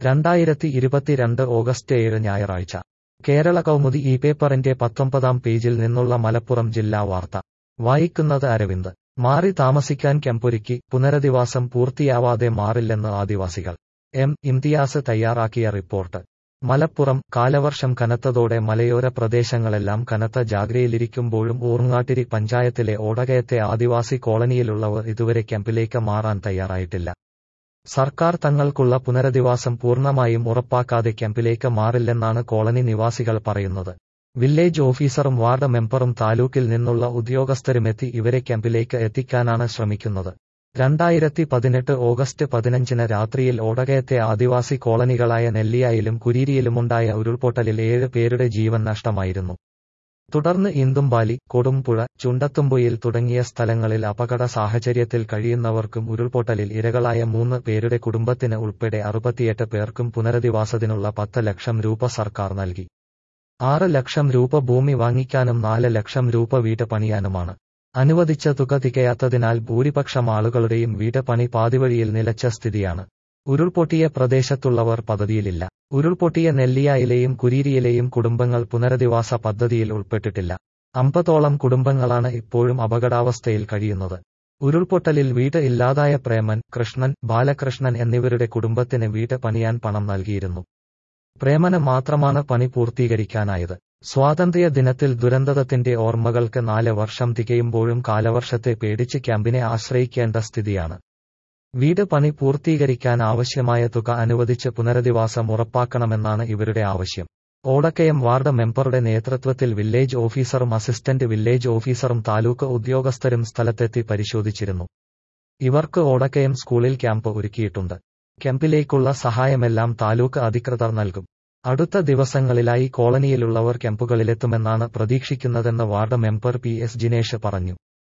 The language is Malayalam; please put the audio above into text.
രണ്ടായിരത്തി ഇരുപത്തിരണ്ട് ഓഗസ്റ്റ് ഏഴ് ഞായറാഴ്ച കേരള കൗമുദി ഈ പേപ്പറിന്റെ പത്തൊമ്പതാം പേജിൽ നിന്നുള്ള മലപ്പുറം ജില്ലാ വാർത്ത വായിക്കുന്നത് അരവിന്ദ് മാറി താമസിക്കാൻ കെമ്പൊരുക്കി പുനരധിവാസം പൂർത്തിയാവാതെ മാറില്ലെന്ന് ആദിവാസികൾ എം ഇംതിയാസ് തയ്യാറാക്കിയ റിപ്പോർട്ട് മലപ്പുറം കാലവർഷം കനത്തതോടെ മലയോര പ്രദേശങ്ങളെല്ലാം കനത്ത ജാഗ്രതയിലിരിക്കുമ്പോഴും ഊർങ്ങാട്ടിരി പഞ്ചായത്തിലെ ഓടകയത്തെ ആദിവാസി കോളനിയിലുള്ളവർ ഇതുവരെ ക്യാമ്പിലേക്ക് മാറാൻ തയ്യാറായിട്ടില്ല സർക്കാർ തങ്ങൾക്കുള്ള പുനരധിവാസം പൂർണ്ണമായും ഉറപ്പാക്കാതെ ക്യാമ്പിലേക്ക് മാറില്ലെന്നാണ് കോളനി നിവാസികൾ പറയുന്നത് വില്ലേജ് ഓഫീസറും വാർഡ് മെമ്പറും താലൂക്കിൽ നിന്നുള്ള ഉദ്യോഗസ്ഥരുമെത്തി ഇവരെ ക്യാമ്പിലേക്ക് എത്തിക്കാനാണ് ശ്രമിക്കുന്നത് രണ്ടായിരത്തി പതിനെട്ട് ഓഗസ്റ്റ് പതിനഞ്ചിന് രാത്രിയിൽ ഓടകയത്തെ ആദിവാസി കോളനികളായ നെല്ലിയായിലും കുരീരിയിലുമുണ്ടായ ഉരുൾപൊട്ടലിൽ ഏഴ് പേരുടെ ജീവൻ നഷ്ടമായിരുന്നു തുടർന്ന് ഇന്തുംബാലി കൊടുമ്പുഴ ചുണ്ടത്തുമ്പുയിൽ തുടങ്ങിയ സ്ഥലങ്ങളിൽ അപകട സാഹചര്യത്തിൽ കഴിയുന്നവർക്കും ഉരുൾപൊട്ടലിൽ ഇരകളായ മൂന്ന് പേരുടെ കുടുംബത്തിന് ഉൾപ്പെടെ അറുപത്തിയെട്ട് പേർക്കും പുനരധിവാസത്തിനുള്ള പത്ത് ലക്ഷം രൂപ സർക്കാർ നൽകി ആറ് ലക്ഷം രൂപ ഭൂമി വാങ്ങിക്കാനും നാല് ലക്ഷം രൂപ വീട് പണിയാനുമാണ് അനുവദിച്ച തുക തികയാത്തതിനാൽ ഭൂരിപക്ഷം ആളുകളുടെയും വീട് പണി പാതിവഴിയിൽ നിലച്ച സ്ഥിതിയാണ് ഉരുൾപൊട്ടിയ പ്രദേശത്തുള്ളവർ പദ്ധതിയിലില്ല ഉരുൾപൊട്ടിയ നെല്ലിയായിലെയും കുരീരിയിലെയും കുടുംബങ്ങൾ പുനരധിവാസ പദ്ധതിയിൽ ഉൾപ്പെട്ടിട്ടില്ല അമ്പതോളം കുടുംബങ്ങളാണ് ഇപ്പോഴും അപകടാവസ്ഥയിൽ കഴിയുന്നത് ഉരുൾപൊട്ടലിൽ വീട് ഇല്ലാതായ പ്രേമൻ കൃഷ്ണൻ ബാലകൃഷ്ണൻ എന്നിവരുടെ കുടുംബത്തിന് വീട് പണിയാൻ പണം നൽകിയിരുന്നു പ്രേമന് മാത്രമാണ് പണി പൂർത്തീകരിക്കാനായത് സ്വാതന്ത്ര്യ ദിനത്തിൽ ദുരന്തത്തിന്റെ ഓർമ്മകൾക്ക് നാല് വർഷം തികയുമ്പോഴും കാലവർഷത്തെ പേടിച്ച് ക്യാമ്പിനെ ആശ്രയിക്കേണ്ട സ്ഥിതിയാണ് വീട് പണി പൂർത്തീകരിക്കാൻ ആവശ്യമായ തുക അനുവദിച്ച് പുനരധിവാസം ഉറപ്പാക്കണമെന്നാണ് ഇവരുടെ ആവശ്യം ഓടക്കയം വാർഡ് മെമ്പറുടെ നേതൃത്വത്തിൽ വില്ലേജ് ഓഫീസറും അസിസ്റ്റന്റ് വില്ലേജ് ഓഫീസറും താലൂക്ക് ഉദ്യോഗസ്ഥരും സ്ഥലത്തെത്തി പരിശോധിച്ചിരുന്നു ഇവർക്ക് ഓടക്കയം സ്കൂളിൽ ക്യാമ്പ് ഒരുക്കിയിട്ടുണ്ട് ക്യാമ്പിലേക്കുള്ള സഹായമെല്ലാം താലൂക്ക് അധികൃതർ നൽകും അടുത്ത ദിവസങ്ങളിലായി കോളനിയിലുള്ളവർ ക്യാമ്പുകളിലെത്തുമെന്നാണ് പ്രതീക്ഷിക്കുന്നതെന്ന് ward member P S Jinesh പറഞ്ഞു